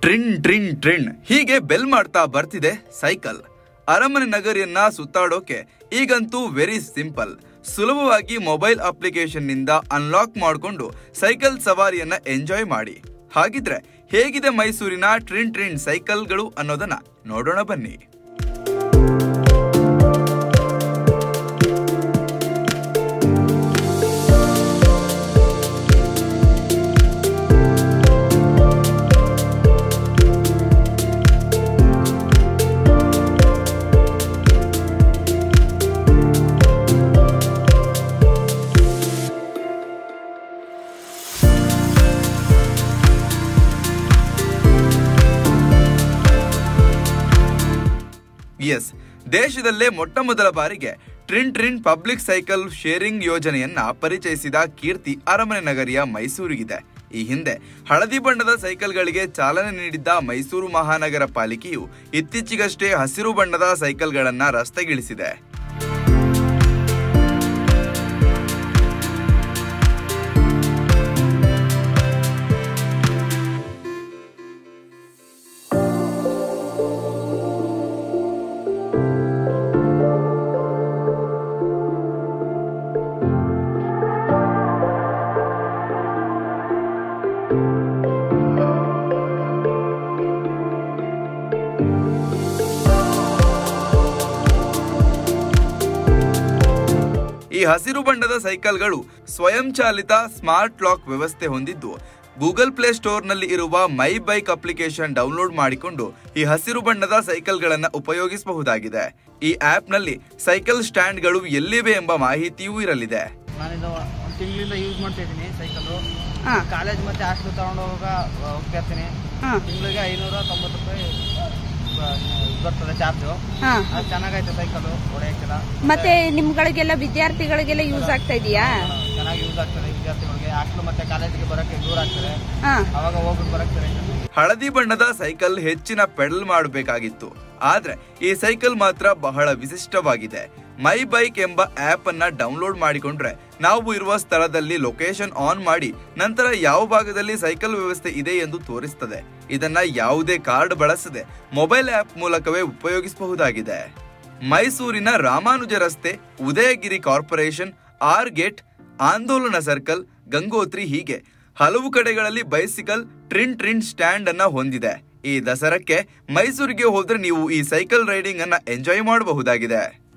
ಟ್ರಿನ್ ಟ್ರಿನ್ ಟ್ರಿನ್ ಹೀಗೆ ಬೆಲ್ ಮಾಡ್ತಾ ಬರ್ತಿದೆ ಸೈಕಲ್ ಅರಮನೆ ನಗರಿಯನ್ನ ಸುತ್ತಾಡೋಕೆ ಈಗಂತೂ ವೆರಿ ಸಿಂಪಲ್ ಸುಲಭವಾಗಿ ಮೊಬೈಲ್ ಅಪ್ಲಿಕೇಶನ್ ನಿಂದ ಅನ್ಲಾಕ್ ಮಾಡಿಕೊಂಡು ಸೈಕಲ್ ಸವಾರಿಯನ್ನ ಎಂಜಾಯ್ ಮಾಡಿ ಹಾಗಿದ್ರೆ ಹೇಗಿದೆ ಮೈಸೂರಿನ ಟ್ರಿನ್ ಟ್ರಿನ್ ಸೈಕಲ್ಗಳು ಅನ್ನೋದನ್ನ ನೋಡೋಣ ಬನ್ನಿ ಎಸ್ ದೇಶದಲ್ಲೇ ಮೊಟ್ಟ ಮೊದಲ ಬಾರಿಗೆ Trin Trin public cycle sharing ಯೋಜನೆಯನ್ನ ಪರಿಚಯಿಸಿದ ಕೀರ್ತಿ ಅರಮನೆ ನಗರಿಯ ಮೈಸೂರಿಗಿದೆ ಈ ಹಿಂದೆ ಹಳದಿ ಬಣ್ಣದ ಸೈಕಲ್ಗಳಿಗೆ ಚಾಲನೆ ನೀಡಿದ್ದ ಮೈಸೂರು ಮಹಾನಗರ ಪಾಲಿಕೆಯು ಇತ್ತೀಚೆಗಷ್ಟೇ ಹಸಿರು ಬಣ್ಣದ ಸೈಕಲ್ಗಳನ್ನ ರಸ್ತೆಗಿಳಿಸಿದೆ ಈ ಹಸಿರು ಬಣ್ಣದ ಸೈಕಲ್ಗಳು ಸ್ವಯಂಚಾಲಿತ ಸ್ಮಾರ್ಟ್ ಲಾಕ್ ವ್ಯವಸ್ಥೆ ಹೊಂದಿದ್ದು ಗೂಗಲ್ ಪ್ಲೇ ಸ್ಟೋರ್ನಲ್ಲಿ ಇರುವ ಮೈ ಬೈಕ್ ಅಪ್ಲಿಕೇಶನ್ ಡೌನ್ಲೋಡ್ ಮಾಡಿಕೊಂಡು ಈ ಹಸಿರು ಬಣ್ಣದ ಸೈಕಲ್ಗಳನ್ನ ಉಪಯೋಗಿಸಬಹುದಾಗಿದೆ ಈ ಆಪ್ನಲ್ಲಿ ಸೈಕಲ್ ಸ್ಟ್ಯಾಂಡ್ಗಳು ಎಲ್ಲಿವೆ ಎಂಬ ಮಾಹಿತಿಯೂ ಇರಲಿದೆ ನಾನಿದು ಒಂದು ತಿಂಗಳಿಂದ ಯೂಸ್ ಮಾಡ್ತಾ ಇದ್ದೀನಿ ಸೈಕಲ್ಲು ಹಾ. ಕಾಲೇಜ್ ಮತ್ತೆ ಹಾಸ್ಟೆಲ್ ತಗೊಂಡು ಹೋಗುವಾಗ ಹೋಗ್ತಾ ಇರ್ತೀನಿ ಹಾ. ತಿಂಗಳಿಗೆ ಐನೂರ ತೊಂಬತ್ತು ರೂಪಾಯಿ ಬ- ಬರ್ತದೆ ಚಾರ್ಜು ಹಾ ಅದು ಚೆನ್ನಾಗೈತೆ ಸೈಕಲ್ಲು ಹೊಡೆಯಕ್ಕೆಲ್ಲ ಮತ್ತೆ ನಿಮ್ಗಳಿಗೆಲ್ಲ ವಿದ್ಯಾರ್ಥಿಗಳಿಗೆಲ್ಲ ಯೂಸ್ ಆಗ್ತಾ ಇದೆಯಾ ಚೆನ್ನಾಗಿ ಯೂಸ್ ಆಗ್ತದೆ ವಿದ್ಯಾರ್ಥಿಗಳಿಗೆ ಹಾಸ್ಟೆಲ್ ಮತ್ತೆ ಕಾಲೇಜಿಗೆ ಬರೋಕ್ಕೆ ದೂರ ಆಗ್ತದೆ ಹಾ ಅವಾಗ ಹೋಗ್ಬಿಟ್ಟು ಬರೋಕ್ಕೆ ಸರಿ ಹಳದಿ ಬಣ್ಣದ ಸೈಕಲ್ ಹೆಚ್ಚಿನ ಪೆಡಲ್ ಮಾಡಬೇಕಾಗಿತ್ತು ಆದ್ರೆ ಈ ಸೈಕಲ್ ಮಾತ್ರ ಬಹಳ ವಿಶಿಷ್ಟವಾಗಿದೆ ಮೈ ಬೈಕ್ ಎಂಬ ಆಪ್ ಅನ್ನ ಡೌನ್ಲೋಡ್ ಮಾಡಿಕೊಂಡ್ರೆ ನಾವು ಇರುವ ಸ್ಥಳದಲ್ಲಿ ಲೊಕೇಶನ್ ಆನ್ ಮಾಡಿ ನಂತರ ಯಾವ ಭಾಗದಲ್ಲಿ ಸೈಕಲ್ ವ್ಯವಸ್ಥೆ ಇದೆ ಎಂದು ತೋರಿಸ್ತದೆ ಇದನ್ನ ಯಾವುದೇ ಕಾರ್ಡ್ ಬಳಸದೆ ಮೊಬೈಲ್ ಆಪ್ ಮೂಲಕವೇ ಉಪಯೋಗಿಸಬಹುದಾಗಿದೆ ಮೈಸೂರಿನ ರಾಮಾನುಜ ರಸ್ತೆ Udayagiri corporation R gate Andolana circle Gangotri ಹೀಗೆ ಹಲವು ಕಡೆಗಳಲ್ಲಿ ಬೈಸಿಕಲ್ ಟ್ರಿನ್ ಟ್ರಿನ್ ಸ್ಟ್ಯಾಂಡ್ ಅನ್ನ ಹೊಂದಿದೆ ಈ ದಸರಕ್ಕೆ ಮೈಸೂರಿಗೆ ಹೋದ್ರೆ ನೀವು ಈ ಸೈಕಲ್ ರೈಡಿಂಗ್ ಅನ್ನ ಎಂಜಾಯ್ ಮಾಡಬಹುದಾಗಿದೆ